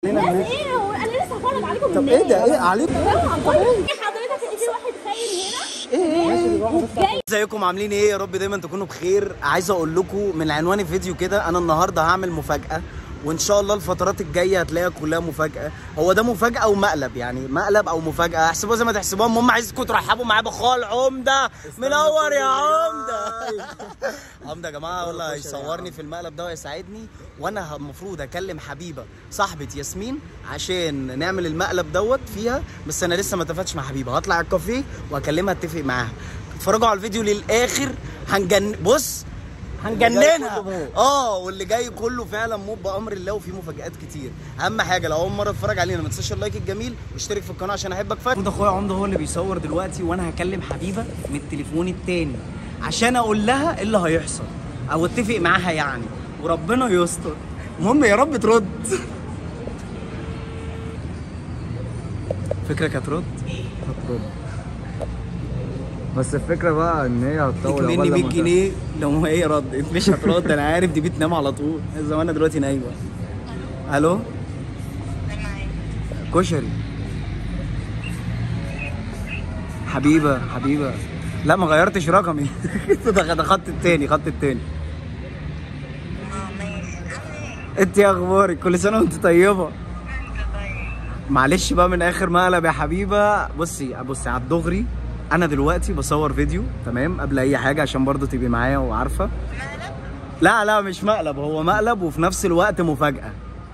ناس ايه هو انا لسه هفرج عليكم طب ايه ده ايه عليكم حضرتك ان في واحد خاين هنا جاي ازيكم عاملين ايه يا رب دايما تكونوا بخير عايز اقول لكم من عنوان الفيديو كده انا النهارده هعمل مفاجاه وان شاء الله الفترات الجايه هتلاقيها كلها مفاجاه هو ده مفاجاه ومقلب يعني مقلب او مفاجاه احسبوها زي ما تحسبوها المهم عايزكم ترحبوا معايا بخال عمده منور يا عمده عمده يا جماعه والله هيصورني في المقلب ده ويساعدني وانا المفروض اكلم حبيبه صاحبه ياسمين عشان نعمل المقلب دوت فيها بس انا لسه ما اتفقتش مع حبيبه هطلع الكافيه واكلمها اتفق معاها اتفرجوا على الفيديو للاخر هنجن بص هنجننها اه واللي جاي كله فعلا موت بامر الله وفي مفاجات كتير اهم حاجه لو اول مره تتفرج علينا ما تنساش اللايك الجميل واشترك في القناه عشان احبك فات اخويا عمده هو اللي بيصور دلوقتي وانا هكلم حبيبه من التليفون التاني عشان اقول لها ايه اللي هيحصل او اتفق معاها يعني وربنا يستر المهم يا رب ترد فكرك هترد هترد بس الفكره بقى ان هي هتطول مني عقبال 100 لما جنيه لو هي ردت مش هترد انا عارف دي بتنام على طول زمانها دلوقتي نايمه الو كشري حبيبه حبيبه لا ما غيرتش رقمي ده ده خط التاني خط التاني انت يا اخبارك كل سنه وانت طيبه معلش بقى من اخر مقلب يا حبيبه بصي بصي على الدغري انا دلوقتي بصور فيديو تمام قبل اي حاجه عشان برضو تبقي معايا وعارفه لا لا مش مقلب هو مقلب وفي نفس الوقت مفاجاه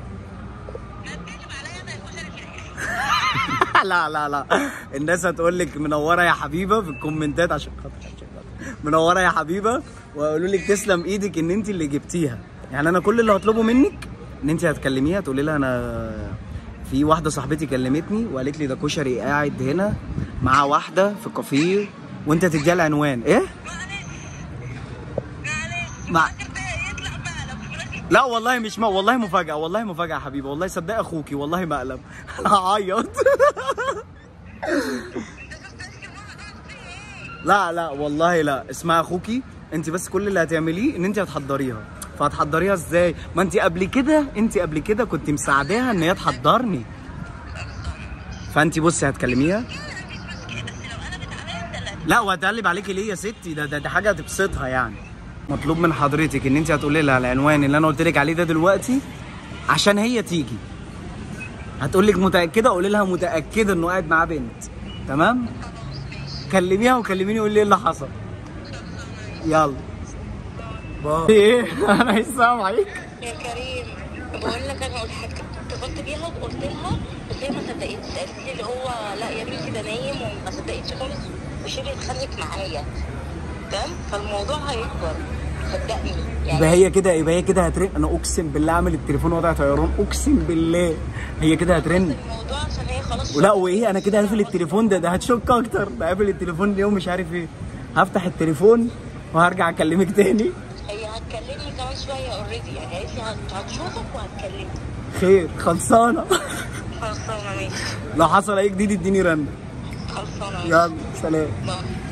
لا لا لا الناس هتقول لك منوره يا حبيبه في الكومنتات عشان خاطر عشان خاطر. منوره يا حبيبه ويقولوا لك تسلم ايدك ان انت اللي جبتيها يعني انا كل اللي هطلبه منك ان انت هتكلميها تقولي لها انا في واحده صاحبتي كلمتني وقالت لي ده كشري قاعد هنا مع واحده في كافيه وانت تديها العنوان ايه مع لا والله مش ما والله مفاجأة والله مفاجأة يا حبيبي والله صدق اخوكي والله مقلب هعيط لا لا والله لا اسمع اخوكي انت بس كل اللي هتعمليه ان انت هتحضريها فهتحضريها ازاي ما انت قبل كده انت قبل كده كنت مساعداها ان هي تحضرني فانت بصي هتكلميها لا وهتقلب عليكي ليه يا ستي ده ده, ده حاجه هتبسطها يعني مطلوب من حضرتك ان انت هتقولي لها العنوان اللي انا قلت لك عليه ده دلوقتي عشان هي تيجي هتقول لك متاكده قولي لها متاكده انه قاعد معاه بنت تمام كلميها وكلميني قولي لي ايه اللي حصل يلا باي ايه انا مش سامعك يا كريم بقول لك انا قلت اتصلت بيها وقلت لها بس هي ما صدقتش قالت لي اللي هو لا يا بنتي ده نايم وما صدقتش خالص وشبه اتخانقت معايا تمام فالموضوع هيكبر صدقني يبقى هي كده يبقى هي كده هترن انا اقسم بالله عامل التليفون وضع طيران اقسم بالله هي كده هترن الموضوع عشان هي خلاص ولا وايه انا كده هقفل التليفون ده ده هتشك اكتر ده قافل التليفون اليوم مش عارف ايه هفتح التليفون وهرجع اكلمك تاني هي هتكلمني كمان شويه اوريدي يعني قالت لي هت- هتشوفك وهتكلمني خير خلصانه خلصانه ماشي لو حصل اي جديد اديني رن خلصانه ماشي يلا سلام باي.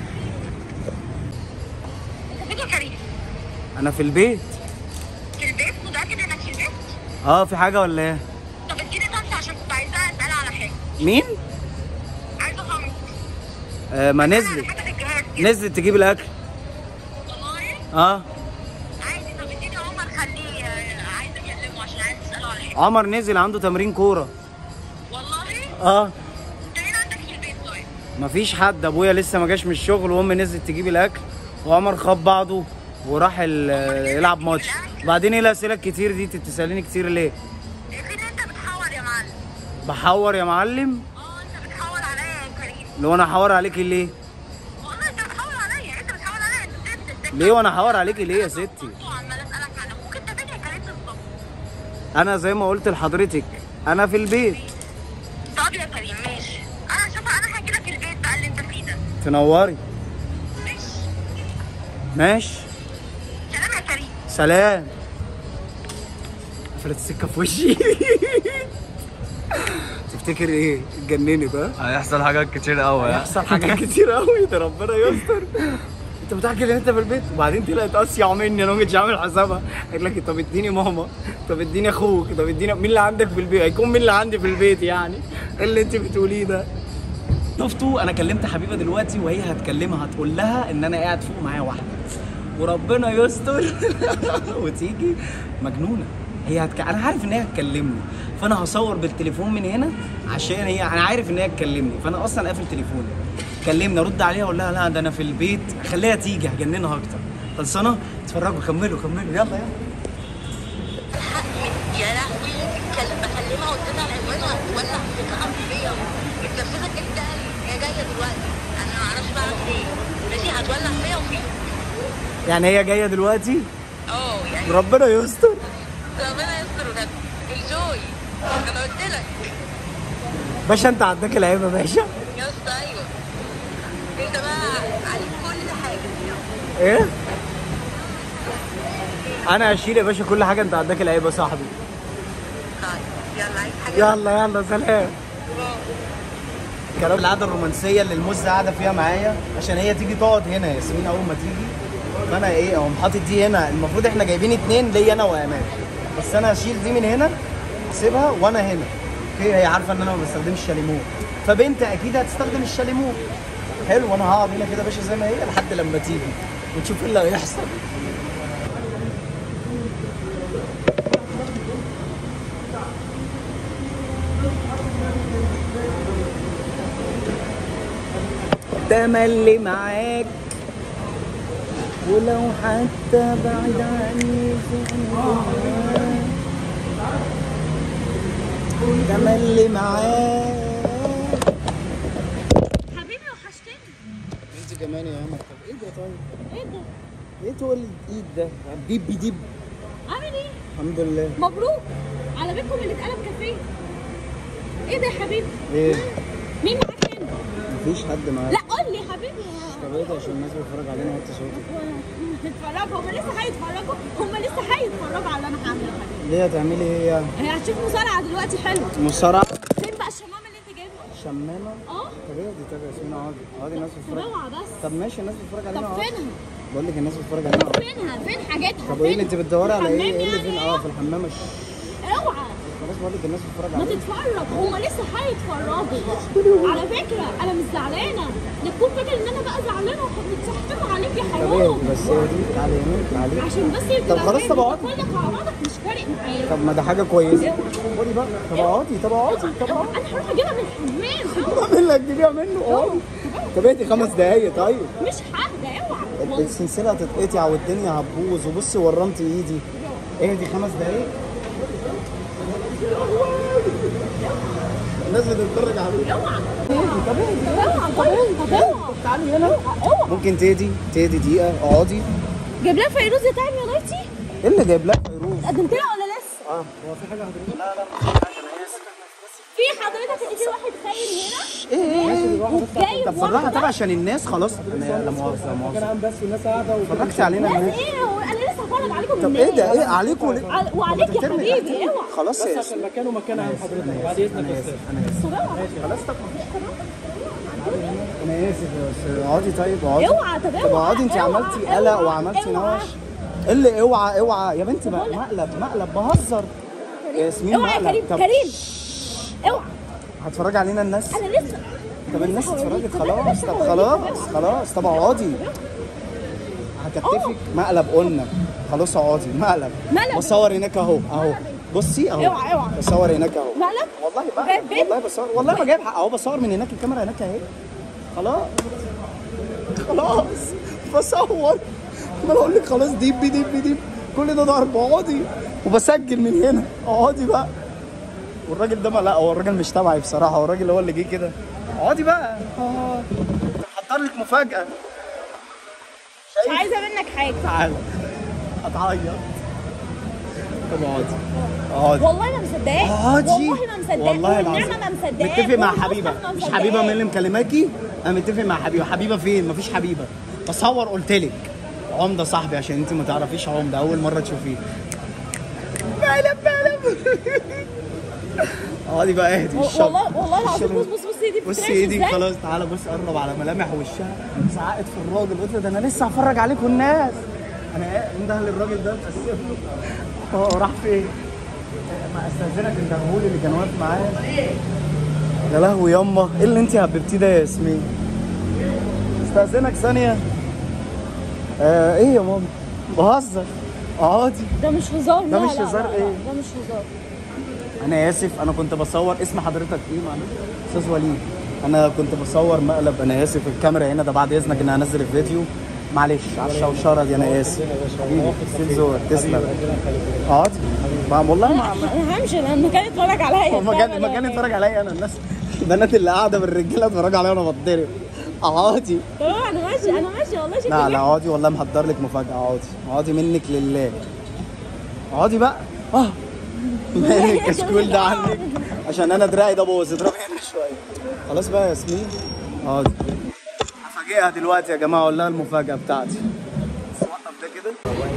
فين يا كريم؟ انا في البيت في البيت متأكد انك في البيت؟ اه في حاجه ولا ايه طب اديني طنط عشان كنت عايزاها اسألها على حاجة مين عايزة طنط آه ما نزلت حاجة الجهاز كده نزلت تجيب الاكل والله اه عادي طب اديني عمر خليه آه، عايز اكلمه عشان عايز اساله على حاجه عمر نزل عنده تمرين كوره والله اه انت مين عندك في البيت طيب مفيش حد ابويا لسه ما جاش من الشغل وامي نزلت تجيب الاكل وعمر خد بعضه وراح ال- يلعب ماتش بعدين ايه الاسئله الكتير دي تساليني كتير ليه يا اخي انت بتحور يا معلم بحور يا معلم اه انت بتحور عليا يا كريم لو انا احور عليكي ليه والله انت بتحور عليا انت بتحور عليا انت بتكذب ليه وانا احور عليكي ليه يا ستي وعمال اسالك عن ابوك انت فين يا كريم بالظبط انا زي ما قلت لحضرتك انا في البيت طب يا كريم ماشي انا شوف انا هاجي لك البيت بقى اللي انت فيه ده تنوري ماشي ماشي سلام يا كريم سلام قفلت السكه في وشي تفتكر ايه اتجننت ها هيحصل حاجات كتير قوي هيحصل حاجات كتير قوي ده ربنا يستر انت متاكد ان انت في البيت وبعدين طلعت اصيع مني انا ما كنتش عامل حسابها قالت لك طب اديني ماما طب اديني اخوك طب اديني مين اللي عندك في البيت هيكون مين اللي عندي في البيت يعني ايه اللي انت بتقوليه ده شفتوا انا كلمت حبيبه دلوقتي وهي هتكلمها هتقول لها ان انا قاعد فوق معايا واحده وربنا يستر وتيجي مجنونه هي هتك... انا عارف ان هي هتكلمني فانا هصور بالتليفون من هنا عشان هي انا عارف ان هي هتكلمني فانا اصلا قافل تليفوني كلمني ارد عليها اقول لها لا ده انا في البيت خليها تيجي هجننها اكتر خلصانه اتفرجوا كملوا كملوا يلا يلا يا لهوي كلم بكلمها قلت لها العنوان وهتولع فيك فيا متنفذه انت هي جايه دلوقتي انا ما اعرفش بعمل ايه ماشي هتولع فيا وفيك يعني هي جايه دلوقتي اه يعني ربنا يستر ربنا يستر وده الجوي انا قلت لك باشا انت عندك العيب يا باشا يا اسطى ايوه انت بقى عليك كل حاجه ايه انا هشيل يا باشا كل حاجه انت عندك العيب يا صاحبي طيب يلا عايز حاجه يلا يلا سلام كلام القعده الرومانسيه اللي المزه قاعده فيها معايا عشان هي تيجي تقعد هنا ياسمين اول ما تيجي فانا ايه اقوم حاطط دي هنا المفروض احنا جايبين اتنين ليا انا وامان بس انا هشيل دي من هنا اسيبها وانا هنا اوكي هي عارفه ان انا ما بستخدمش الشاليمو فبنت اكيد هتستخدم الشاليمو حلو وانا هقعد هنا كده يا باشا زي ما هي لحد لما تيجي ونشوف ايه اللي هيحصل تملي معاك ولو حتى بعيد عني في تملي معاك حبيبي وحشتني انت كمان يا عمر طب ايه ده طيب؟ ايه ده ايه تقول لي ايد ده؟ ديب ديب عامل ايه الحمد لله مبروك على بيتكم اللي اتقلب كافيه ايه ده يا حبيبي ايه؟ مين معاك هنا مفيش حد معاك لا قول لي يا حبيبي طب ايه ده عشان الناس بتتفرج علينا وطي صوتك اتفرجوا هم لسه هيتفرجوا هم لسه هيتفرجوا على اللي انا هعمله يا حبيبي ليه هتعملي ايه يعني؟ هي هتشوف مصارعه دلوقتي حلو مصارعة فين بقى الشمام اللي انت جايبه شمامة اه طب ايه دي طب يا ياسمين اقعدي اقعدي الناس طب بتتفرج اوعى بس طب ماشي الناس بتتفرج علينا طب اقعدي فينها بقول لك الناس بتتفرج علينا طب اقعدي فينها فين حاجاتها طب وايه اللي انت بتدوري على ايه؟ الحمام ايه اللي فين؟ يعني اه في الحمام الش- اوعى خلاص بقول لك الناس بتتفرج ما علينا تتفرج هما لسه هيتفرجوا على فكره انا مش زعلانه لا تكون فاكر ان انا بقى زعلانه ومتشحططه عليك يا طب ايه حرام دي بس هي دي تعالي هنا تعالي عشان بس يبقى طب خلاص طب اقعدي. كلك اعراضك مش فارق معايا طب ما ده حاجة كويسة خدي بقى طب اقعدي طب اقعدي طب اقعدي انا هروح اجيبها من الحمام اعمل لك تجيبيها منه اقعدي طب اهدي خمس دقايق طيب مش ههدى اوعى والله. السلسلة هتتقطع والدنيا هتبوظ وبصي ورمتي ايدي اهدي خمس دقايق الناس بتتفرج عليك اوعى طب اهدي اوعى طب اوعى تعالي هنا اوعى ممكن تهدي تهدي دقيقة اقعدي جايب لها فيروز يا تعب يا لايتي ايه اللي جايب لها فيروز؟ قدمت لها ولا لسه اه هو في حاجة حضرتك؟ لا لا مفيش حاجة انا اسف في حضرتك ان في واحد خاين هنا ايه ايه جايب طب فرحها واحدة. طب عشان الناس خلاص انا لا مؤاخذة لا مؤاخذة بس الناس قاعده اتفرجت علينا ناس الناس ايه هو انا لسه هتفرج عليكم طب من ايه ده الناس. ايه عليكم ليه؟ على- وعليك يا بترمي حبيبي تحت. اوعى خلاص يا عشان ياسمين مكان ومكان عن حضرتك بعد اذنك انا يا اسف استاذ انا اسف صغيرة. خلاص طب انا اسف يا استاذ اقعدي طيب اقعدي اوعى طب طب اوعى اقعدي انت اوعى، عملتي قلق اوعى، وعملتي اوعى. نوش ايه اللي اوعى اوعى يا بنتي بقى مقلب مقلب بهزر يا ياسمين اوعى يا كريم مقلب طب كريم اوعى هتفرج علينا الناس انا لسه طب الناس لسه هوريك. اتفرجت طب أنا خلاص لسه طب هوريك. خلاص خلاص طب اقعدي هكتفك مقلب قلنا خلاص اقعدي مقلب مقلب. بصور هناك اهو اهو بصي اهو اوعى، اوعى. بصور هناك اهو مقلب والله جايب مقلب بنت؟ والله بصور والله ما جايب حق اهو بصور من هناك الكاميرا هناك اهي خلاص خلاص بصور ما انا اقول لك خلاص ديب ديب ديب كل ده ضرب اقعدي وبسجل من هنا اقعدي بقى والراجل ده ما لا هو الراجل مش تبعي بصراحه هو الراجل هو اللي جه كده اقعدي بقى اه هحضر لك مفاجاه مش عايزه منك حاجه تعالى هتعيط طب اقعدي اقعدي والله ما مصدقاك اقعدي والله ما مصدقاك والله العظيم والنعمه ما مصدقاك متفق مع والمصحف حبيبه ما مش مصدقاك. حبيبه من اللي مكلماكي انا متفق مع حبيبه حبيبه فين مفيش حبيبه بصور قلت لك عمده صاحبي عشان انت ما تعرفيش عمده اول مره تشوفيه مقلب مقلب اقعدي بقى اهدي الشر والله والله العظيم الشر. بص بص بص ايدي بصي بتترعش ايدي ازاي. خلاص تعالى بص قرب على ملامح وشها زعقت في الراجل قلت له ده انا لسه هفرج عليكم الناس انا ايه انده للراجل ده متاسف له هو راح فين؟ ما استاذنك انت الغول اللي كان واقف معايا يا لهوي ياما ايه اللي انت هببتيه ده يا ياسمين؟ استاذنك ثانيه آه ايه يا ماما؟ بهزر اقعدي ده مش هزار ده لا، مش لا، هزار لا، لا، إيه؟ ده مش هزار انا اسف انا كنت بصور اسم حضرتك ايه معلش استاذ وليد انا كنت بصور مقلب انا اسف الكاميرا هنا ده بعد اذنك ان هنزل الفيديو معلش على الشوشره دي انا اسف حبيبي ستيل زور تسلم اقعد ما والله ما ما- انا همشي لان المكان اتفرج عليا هو مكان مكان يتفرج عليا انا الناس البنات اللي قاعده بالرجاله اتفرجوا عليا وانا بتضرب اقعدي اه انا ماشي انا ماشي والله شكلي لا لا اقعدي والله محضر لك مفاجاه اقعدي اقعدي منك لله اقعدي بقى اه مالك الكشكول ده عنك عشان انا دراعي ده باظ اضربي هنا شويه خلاص بقى يا ياسمين اقعدي هفاجئها دلوقتي يا جماعه اقول لها المفاجاه بتاعتي وقف ده كده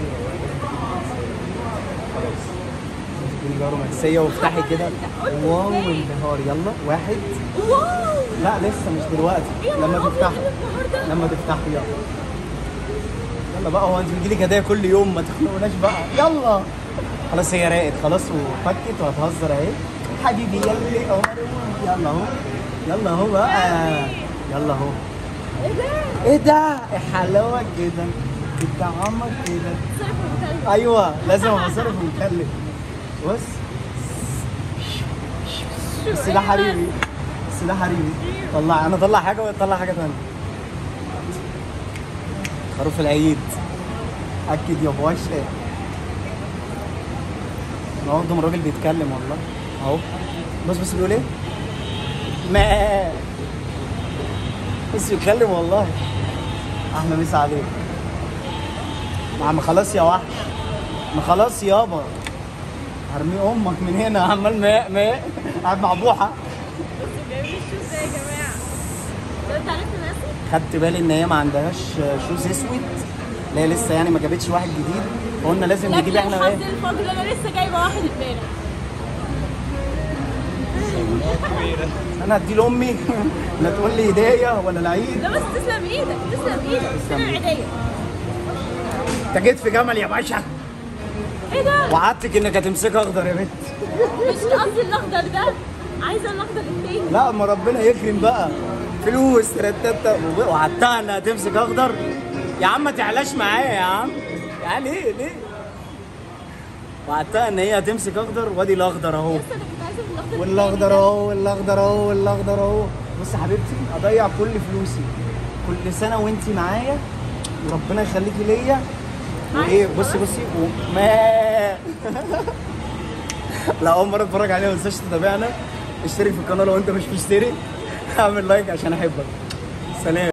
خلاص رومانسيه وافتحي كده واو انبهار يلا واحد واو لا لسه مش دلوقتي إيه يا لما نهار تفتحي أبيض النهارده لما تفتحي يلا يلا بقى هو انت بتجيلي هدايا كل يوم ما تخنقوناش بقى يلا خلاص هي راقت خلاص وفكت وهتهزر اهي حبيبي يلا اهو يلا اهو يلا اهو بقى يلا اهو ايه ده؟ ايه ده حلاوه كده بتطعمك كده صرف مختلف ايوه لازم ابقى صارف ومكلف بص بس ده حريمي بس ده حريمي طلع انا اطلع حاجه ويطلع حاجه ثانيه خروف العيد اكد يا باشا اهو قدام الراجل بيتكلم والله اهو بص بص بيقول ايه ما بص بيتكلم والله احلى مسا عليك يا عم خلاص يا وحش ما خلاص يابا هرمي امك من هنا عمال ماء ماء قاعد مع بوحه جايبين الشوز ده يا جماعه ده انت عرفت ناسي؟ خدت بالي ان هي ما عندهاش شوز اسود اللي هي لسه يعني ما جابتش واحد جديد فقلنا لازم نجيب لكن احنا الحظ ايه الفضل انا لسه جايبه واحد امبارح انا هدي لامي لا تقول لي هديه ولا العيد لا بس تسلم ايدك تسلم ايدك تسلم العيديه انت جيت في جمل يا باشا ايه ده؟ وعدتك انك هتمسك اخضر يا بنت مش قصدي الاخضر ده عايزه الاخضر التاني لا ما ربنا يكرم بقى فلوس ترتبت وعدتها انها تمسك اخضر يا عم ما تعلاش معايا يا عم يعني ليه ليه وعدتها ان هي هتمسك اخضر وادي الاخضر اهو لسه انا كنت عايزه الاخضر والاخضر اهو والاخضر اهو والاخضر اهو بص يا حبيبتي اضيع كل فلوسي كل سنه وانت معايا وربنا يخليكي ليا وايه بصي بصي وما لا اول مره اتفرج علينا ما تنساش تتابعنا اشترك في القناه لو انت مش مشترك اعمل لايك عشان احبك سلام